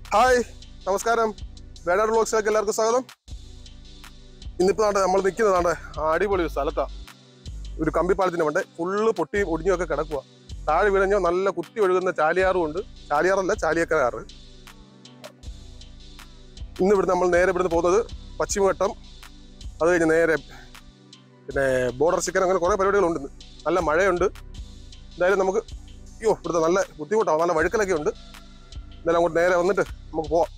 Hi നമസ്കാരം വേടാർ ബ്ലോഗ്സിലേക്ക് എല്ലാവർക്കും സ്വാഗതം ഇന്നിപ്പോൾ നാട്ടെ നമ്മൾ നിൽക്കുന്നതാണ് അടിപൊളി ഒരു സ്ഥലത്താണ് ഒരു കമ്പിപ്പാലത്തിന് വേണ്ടേ ഫുള്ള് പൊട്ടിയും ഒടിഞ്ഞും ഒക്കെ കിടക്കുക താഴെ വീഴഞ്ഞോ നല്ല കുത്തി ഒഴുകുന്ന ചാലിയാറും ഉണ്ട് ചാലിയാറല്ല ചാലിയക്കരാറ് ഇന്ന് ഇവിടെ നമ്മൾ നേരെ ഇവിടുന്ന് പോകുന്നത് പശ്ചിമഘട്ടം അത് കഴിഞ്ഞ് നേരെ പിന്നെ ബോർഡർ ചിക്കൻ അങ്ങനെ കുറേ പരിപാടികളുണ്ട് ഇന്ന്. നല്ല മഴയുണ്ട് എന്തായാലും നമുക്ക് അയ്യോ ഇവിടുത്തെ നല്ല ബുദ്ധിമുട്ടാണ് നല്ല വഴുക്കലൊക്കെ ഉണ്ട് എന്തായാലും അങ്ങോട്ട് നേരെ വന്നിട്ട് നമുക്ക് പോവാം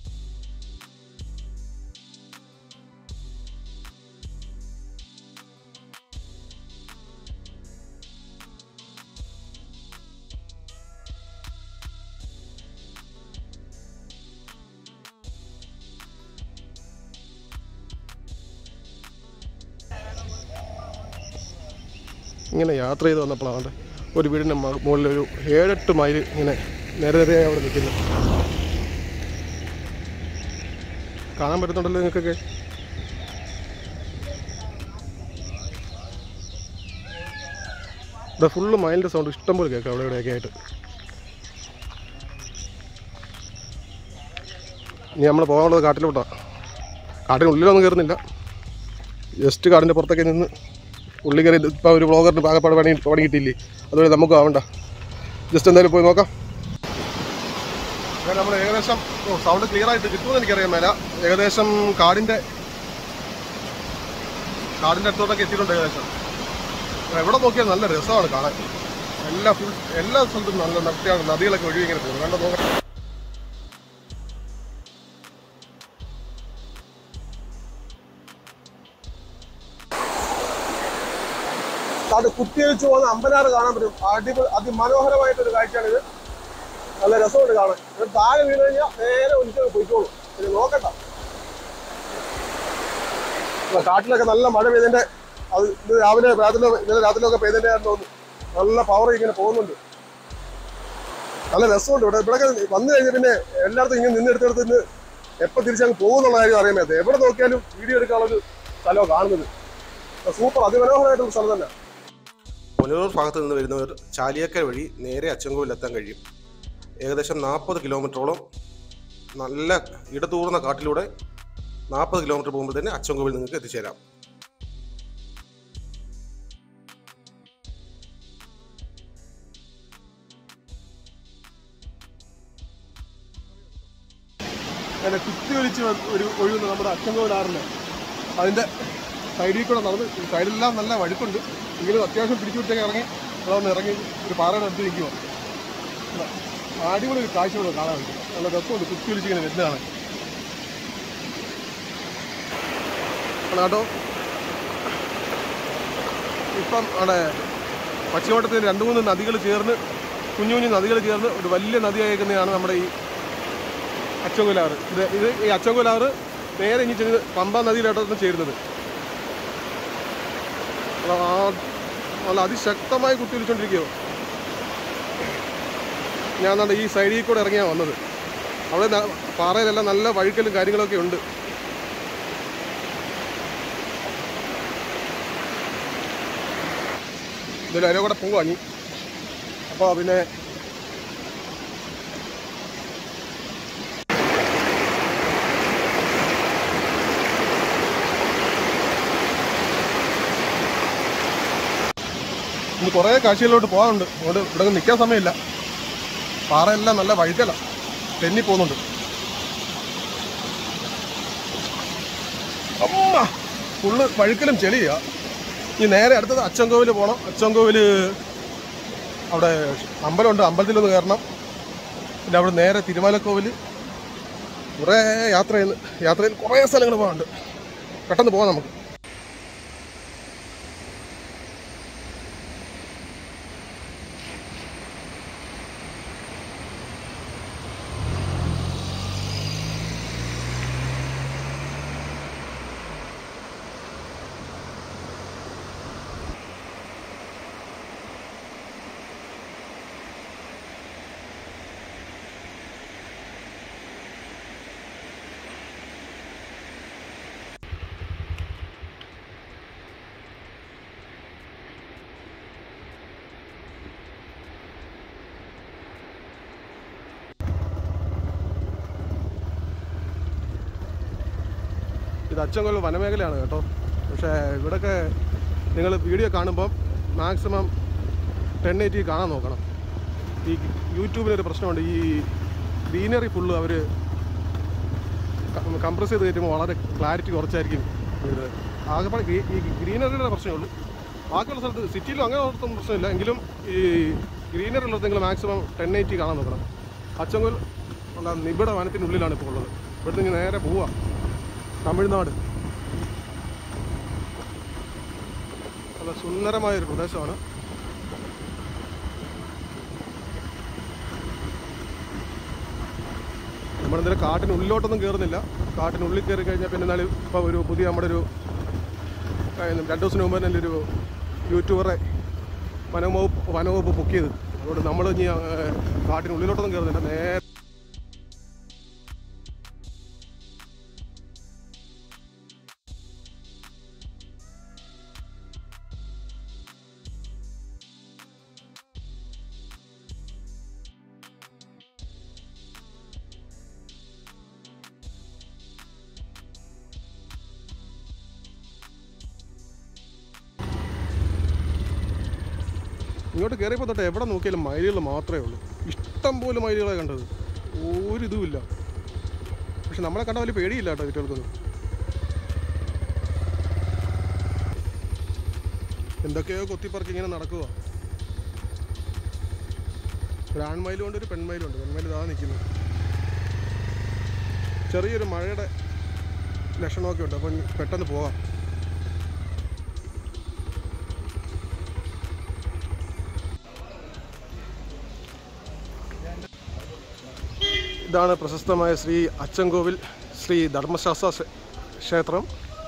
ഇങ്ങനെ യാത്ര ചെയ്ത് വന്നപ്പോഴാണ് ഒരു വീടിൻ്റെ മുകളിൽ ഒരു ഏഴെട്ട് മൈൽ ഇങ്ങനെ നേരെ നേരെയായി അവിടെ നിൽക്കുന്നു കാണാൻ പറ്റുന്നുണ്ടല്ലോ നിങ്ങൾക്കൊക്കെ ഇവിടെ ഫുള്ള് മൈലിൻ്റെ സൗണ്ട് ഇഷ്ടം പോലെ കേൾക്കാം അവിടെ ഇവിടെയൊക്കെ ആയിട്ട് ഇനി നമ്മൾ പോകാനുള്ളത് കാട്ടിലോട്ടാണ് കാട്ടിനുള്ളിലൊന്നും കയറുന്നില്ല ജസ്റ്റ് കാടിൻ്റെ പുറത്തൊക്കെ നിന്ന് ഉള്ളി കയറി ഇപ്പോൾ ഒരു ബ്ലോഗറിന് പാകപ്പാട് പണി തുടങ്ങിയിട്ടില്ലേ അതുപോലെ നമുക്ക് ആവണ്ട ജസ്റ്റ് എന്തായാലും പോയി നോക്കാം അങ്ങനെ നമ്മൾ ഏകദേശം സൗണ്ട് ക്ലിയർ ആയിട്ട് കിട്ടുമെന്ന് എനിക്കറിയാൻ മേല ഏകദേശം കാടിൻ്റെ കാടിൻ്റെ അടുത്തോട്ടൊക്കെ എത്തിയിട്ടുണ്ട് ഏകദേശം എവിടെ നോക്കിയാൽ നല്ല രസമാണ് കാണാൻ എല്ലാ ഫുൾ എല്ലാ സ്ഥലത്തും നല്ല നട്ടിയാണ് നദികളൊക്കെ ഒഴുകി ഇങ്ങനെ പോകുന്നു കണ്ടോ നോക്കാം അത് കുത്തിയൊഴിച്ച് പോകുന്ന അമ്പനാറ് കാണാൻ പറ്റും അടിപൊളി അതിമനോഹരമായിട്ടൊരു കാഴ്ചയാണിത് നല്ല രസമുണ്ട് കാണാൻ ഇത് താഴെ വീണ് കഴിഞ്ഞാൽ നേരെ ഒലിച്ചത് പോയിക്കോളും ഇത് നോക്കണ്ട ഇപ്പൊ കാട്ടിലൊക്കെ നല്ല മഴ പെയ്തതിന്റെ അത് ഇത് രാവിലെ രാത്രി ഇന്നലെ രാത്രിയിലൊക്കെ പെയ്തതിന്റെ ആണെന്ന് തോന്നുന്നു നല്ല പവർ ഇങ്ങനെ പോകുന്നുണ്ട് നല്ല രസമുണ്ട് ഇവിടെ ഇവിടെ വന്നു കഴിഞ്ഞ പിന്നെ എല്ലായിടത്തും ഇങ്ങനെ നിന്നെടുത്തെടുത്ത് നിന്ന് എപ്പോൾ തിരിച്ചങ്ങ് പോകുന്നുള്ള കാര്യം അറിയാൻ പറ്റേ എവിടെ നോക്കിയാലും വീഡിയോ എടുക്കാനുള്ള ഒരു സ്ഥലമാണ് കാണുന്നത് സൂപ്പർ അതിമനോഹരമായിട്ടുള്ള സ്ഥലം തന്നെ പുനലൂർ ഭാഗത്ത് നിന്ന് വരുന്നവർ ചാലിയക്കര വഴി നേരെ അച്ചൻകോവിലെത്താൻ കഴിയും ഏകദേശം നാൽപ്പത് കിലോമീറ്ററോളം നല്ല ഇടതൂർന്ന കാട്ടിലൂടെ നാൽപ്പത് കിലോമീറ്റർ പോകുമ്പോൾ തന്നെ അച്ചൻകോവിൽ നിങ്ങൾക്ക് എത്തിച്ചേരാം അങ്ങനെ കുത്തിയൊലിച്ച് വന്ന് ഒരു ഒഴുകുന്ന നമ്മുടെ അച്ചൻകോവിലാറിന് അതിൻ്റെ സൈഡിൽ കൂടെ നടന്ന് സൈഡിലെല്ലാം നല്ല വഴുക്കുണ്ട് എങ്കിലും അത്യാവശ്യം പിടിച്ചു വിട്ടേക്ക് ഇറങ്ങി നമ്മളൊന്ന് ഇറങ്ങി ഒരു പാറയുടെ അടുത്ത് നിൽക്കുക അടിപൊളി ഒരു കാഴ്ചകൾ കാണാൻ പറ്റും നല്ല രസമുണ്ട് കുത്തി ഒലിച്ച് ഇങ്ങനെ വരുന്നതാണ് കേട്ടോ ഇപ്പം അവിടെ പശ്ചിമഘട്ടത്തിൽ രണ്ട് മൂന്ന് നദികൾ ചേർന്ന് കുഞ്ഞു കുഞ്ഞു നദികൾ ചേർന്ന് ഒരു വലിയ നദിയായിരിക്കുന്നതാണ് നമ്മുടെ ഈ അച്ചൻകുലാറ് ഇത് ഇത് ഈ അച്ചൻകുലാറ് നേരെ ഇനി ചെന്ന് പമ്പ നദിയിലോട്ടാണ് ചേരുന്നത് അല്ല, ആ നല്ല അതിശക്തമായി കുത്തിയൊലിച്ചോണ്ടിരിക്കുകയോ ഞാൻ നല്ല ഈ സൈഡിൽ കൂടെ ഇറങ്ങിയാണ് വന്നത് അവിടെ ന- പാറയിലെല്ലാം നല്ല വഴുക്കലും കാര്യങ്ങളൊക്കെ ഉണ്ട് ഇതിൽ അതിലെ കൂടെ പോവാ നീ അപ്പോൾ പിന്നെ ഇനി കുറേ കാഴ്ചകളിലോട്ട് പോകാനുണ്ട് അതുകൊണ്ട് ഇവിടെ നിൽക്കാൻ സമയമില്ല പാറയെല്ലാം നല്ല വഴുക്കല തെന്നി പോകുന്നുണ്ട് അമ്മ ഫുള്ള് വഴുക്കലും ചെളിയാ ഇനി നേരെ അടുത്തത് അച്ചൻകോവിൽ പോകണം അച്ചൻകോവിൽ അവിടെ അമ്പലമുണ്ട് അമ്പലത്തിലൊന്ന് കയറണം പിന്നെ അവിടെ നേരെ തിരുമലക്കോവിൽ കുറേ യാത്ര ചെയ്യുന്നു യാത്രയിൽ കുറേ സ്ഥലങ്ങൾ പോകാനുണ്ട് പെട്ടെന്ന് പോകാം നമുക്ക് ഇത് അച്ചൻകോൽ വനമേഖലയാണ് കേട്ടോ പക്ഷേ ഇവിടെയൊക്കെ നിങ്ങൾ വീഡിയോ കാണുമ്പം മാക്സിമം ടെൻ എയ്റ്റി കാണാൻ നോക്കണം ഈ യൂട്യൂബിലൊരു പ്രശ്നമുണ്ട് ഈ ഗ്രീനറി ഫുള്ള് അവർ കംപ്രസ് ചെയ്ത് കയറ്റുമ്പോൾ വളരെ ക്ലാരിറ്റി കുറച്ചായിരിക്കും ഇത് ആകെപ്പാടെ ഗ്രീ- ഈ ഗ്രീനറിയുടെ പ്രശ്നമേ ഉള്ളൂ ബാക്കിയുള്ള സ്ഥലത്ത് സിറ്റിയിലും അങ്ങനെ ഒന്നും പ്രശ്നമില്ല എങ്കിലും ഈ ഗ്രീനറി ഉള്ളത് നിങ്ങൾ മാക്സിമം ടെൻ എയ്റ്റി കാണാൻ നോക്കണം അച്ചങ്കോൽ ഉള്ള നിബിഡ വനത്തിനുള്ളിലാണ് ഇപ്പോൾ ഉള്ളത് ഇവിടുന്ന് ഇങ്ങനെ നേരെ പോവാം തമിഴ്നാട് നല്ല സുന്ദരമായ ഒരു പ്രദേശമാണ് നമ്മളെന്തായാലും കാട്ടിനുള്ളിലോട്ടൊന്നും കയറുന്നില്ല കാട്ടിനുള്ളിൽ കയറി കഴിഞ്ഞാൽ പിന്നെ എന്നാലും ഇപ്പോൾ ഒരു പുതിയ നമ്മുടെ ഒരു കഴിഞ്ഞ രണ്ട് ദിവസത്തിന് മുമ്പ് തന്നെ ഒരു യൂട്യൂബറെ വനവകുപ്പ് വനവകുപ്പ് ബുക്ക് ചെയ്ത് അതുകൊണ്ട് നമ്മൾ ഇനി ആ, കാട്ടിനുള്ളിലോട്ടൊന്നും കയറുന്നില്ല നേരെ ഇങ്ങോട്ട് കയറിയപ്പോൾ തൊട്ട് എവിടെ നോക്കിയാലും മയിലുകൾ മാത്രമേ ഉള്ളൂ ഇഷ്ടം പോലെ മയിലുകളെ കണ്ടത് ഒരു ഇതുമില്ല പക്ഷെ നമ്മളെ കണ്ട വലിയ പേടിയില്ല കേട്ടോ വീട്ടുകൾക്കൊന്നും എന്തൊക്കെയോ കൊത്തിപ്പറക്കി ഇങ്ങനെ നടക്കുക ഒരു ആൺമയിലും ഉണ്ട് ഒരു പെൺമയിലും ഉണ്ട് പെൺമയിൽ ഇതാ നിൽക്കുന്നു ചെറിയൊരു മഴയുടെ ലക്ഷണമൊക്കെ ഉണ്ട് അപ്പം പെട്ടെന്ന് പോകാം ഇതാണ് പ്രശസ്തമായ ശ്രീ അച്ചൻകോവിൽ ശ്രീ ധർമ്മശാസ്ത്ര ക്ഷേ- ക്ഷേത്രം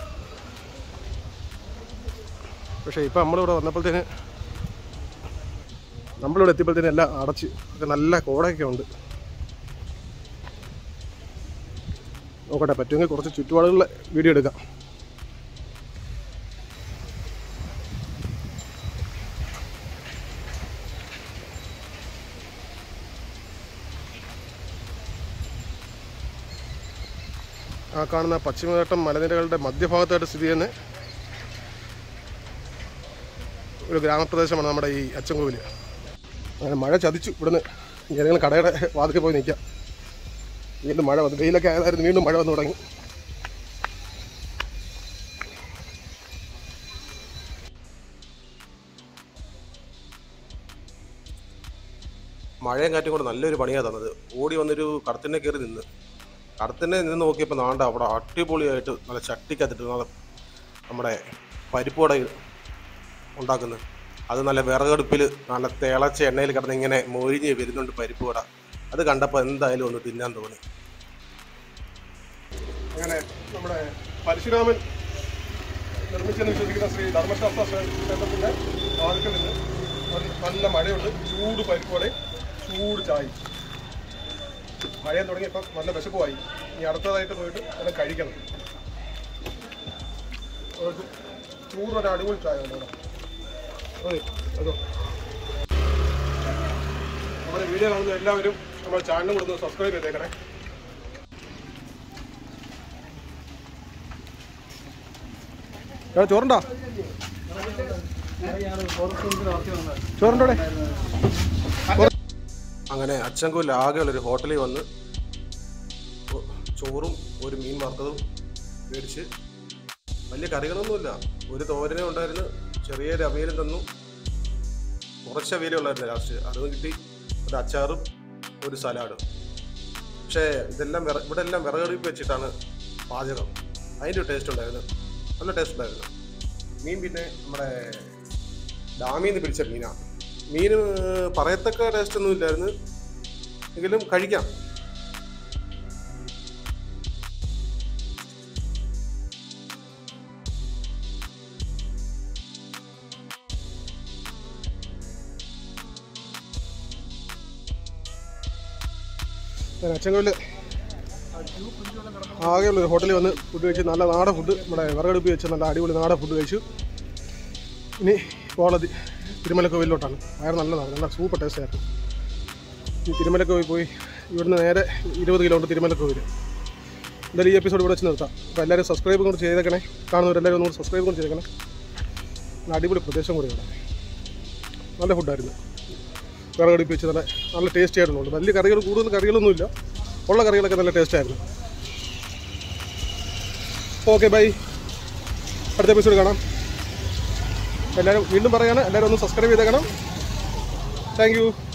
പക്ഷേ ഇപ്പം നമ്മളിവിടെ വന്നപ്പോഴത്തേന് നമ്മളിവിടെ എത്തിയപ്പോഴത്തേന് എല്ലാം അടച്ച് ഒക്കെ നല്ല കോടയൊക്കെ ഉണ്ട് നോക്കട്ടെ പറ്റുമെങ്കിൽ കുറച്ച് ചുറ്റുപാടുകളിലെ വീഡിയോ എടുക്കാം ആ കാണുന്ന പശ്ചിമഘട്ടം മലനിരകളുടെ മധ്യഭാഗത്തായിട്ട് സ്ഥിതി ചെയ്യുന്ന ഒരു ഗ്രാമപ്രദേശമാണ് നമ്മുടെ ഈ അച്ചൻകോവിൽ അങ്ങനെ മഴ ചതിച്ചു ഇവിടുന്ന് ഏതെങ്കിലും കടയുടെ വാതിൽ പോയി നിൽക്കാം വീണ്ടും മഴ വന്നു വെയിലൊക്കെ ആയതായിരുന്നു വീണ്ടും മഴ വന്നു തുടങ്ങി മഴയും കാറ്റും കൂടെ നല്ലൊരു പണിയാണ് തന്നത് ഓടി വന്നൊരു കടത്തിനെ കയറി നിന്ന് കടത്തിനെ നിന്ന് നോക്കിയപ്പോൾ നാണ്ട അവിടെ അടിപൊളിയായിട്ട് നല്ല ചട്ടിക്കത്തിട്ട് നല്ല നമ്മുടെ പരിപ്പ് വട ഉണ്ടാക്കുന്നത് അത് നല്ല വിറകടുപ്പിൽ നല്ല തിളച്ച എണ്ണയിൽ കിടന്ന് ഇങ്ങനെ മൊഴിഞ്ഞ് വരുന്നുണ്ട് പരിപ്പ് വട അത് കണ്ടപ്പോൾ എന്തായാലും ഒന്ന് തിന്നാൻ തോന്നി അങ്ങനെ നമ്മുടെ പരശുരാമൻ നിർമ്മിച്ചെന്ന് വിശ്വസിക്കുന്ന ശ്രീ ധർമ്മശാസ്ത്ര ക്ഷേത്രത്തിന്റെ വാതിൽക്കൽ നിന്ന് നല്ല- നല്ല മഴയുണ്ട് ചൂട് പരിപ്പോടെ ചൂട് ചായ മഴ തുടങ്ങിയപ്പോൾ നല്ല വിശപ്പുമായി ഇനി അടുത്തതായിട്ട് പോയിട്ട് അത് കഴിക്കണം ഒരു ചൂടൊരു അടിപൊളി ചായ ഉണ്ട് ഇവിടെ അതെ അതോ നമ്മുടെ വീഡിയോ കാണുന്ന എല്ലാവരും നമ്മുടെ ചാനൽ കൊടുത്ത് സബ്സ്ക്രൈബ് ചെയ്തേക്കണേ എടാ ചോറുണ്ടോ ചോറുണ്ടോ അങ്ങനെ അച്ചൻകോവിൽ ആകെയുള്ളൊരു ഹോട്ടലിൽ വന്ന് ഒ- ചോറും ഒരു മീൻ വറുത്തതും മേടിച്ച് വലിയ കറികളൊന്നുമില്ല ഒരു തോരനേ ഉണ്ടായിരുന്നു ചെറിയൊരു അവിയലും തന്നു കുറച്ച് അവിയലേ ഉള്ളായിരുന്നു ലാസ്റ്റ് അതും കിട്ടി ഒരു അച്ചാറും ഒരു സലാഡും പക്ഷേ ഇതെല്ലാം വിറ ഇവിടെ എല്ലാം വിറകടുപ്പ് വെച്ചിട്ടാണ് പാചകം അതിൻ്റെ ഒരു ടേസ്റ്റ് ഉണ്ടായിരുന്നു നല്ല ടേസ്റ്റ് ഉണ്ടായിരുന്നു മീൻ പിന്നെ നമ്മുടെ ഡാമിൽ നിന്ന് പിടിച്ച മീനാണ് മീൻ പറയത്തക്ക ടേസ്റ്റ് ഒന്നും ഇല്ലായിരുന്നു എങ്കിലും കഴിക്കാം ഞാൻ അച്ചൻകോവിൽ ആകെയുള്ള ഒരു ഹോട്ടലിൽ വന്ന് ഫുഡ് കഴിച്ച് നല്ല നാടൻ ഫുഡ് നമ്മുടെ വിറകടുപ്പ് വെച്ച് നല്ല അടിപൊളി നാടൻ ഫുഡ് കഴിച്ചു ഇനി പോളത് തിരുമലക്കോവിലോട്ടാണ് വയറ് നല്ലതാണ് നല്ല സൂപ്പർ ടേസ്റ്റ് ആയിരുന്നു ഈ തിരുമലക്കോവിൽ പോയി ഇവിടുന്ന് നേരെ ഇരുപത് കിലോമീറ്റർ തിരുമലക്കോവിൽ എന്തായാലും ഈ എപ്പിസോഡ് ഇവിടെ വെച്ച് നിർത്താം അപ്പോൾ എല്ലാവരും സബ്സ്ക്രൈബ് കൂടി ചെയ്തേക്കണേ കാണുന്നവരെല്ലാവരും ഒന്നുകൂടി സബ്സ്ക്രൈബ് കൂടി ചെയ്തേക്കണേ നല്ല അടിപൊളി പ്രദേശം കൂടിയാണ് നല്ല ഫുഡായിരുന്നു വിറകടിപ്പിച്ച് നല്ല നല്ല ടേസ്റ്റി ആയിരുന്നു വലിയ കറികൾ കൂടുതൽ കറികളൊന്നുമില്ല ഉള്ള കറികളൊക്കെ നല്ല ടേസ്റ്റ് ആയിരുന്നു ഓക്കെ ബൈ അടുത്ത എപ്പിസോഡ് കാണാം എല്ലാവരും വീണ്ടും പറയാണ് എല്ലാവരും ഒന്ന് സബ്സ്ക്രൈബ് ചെയ്തേക്കണം താങ്ക് യു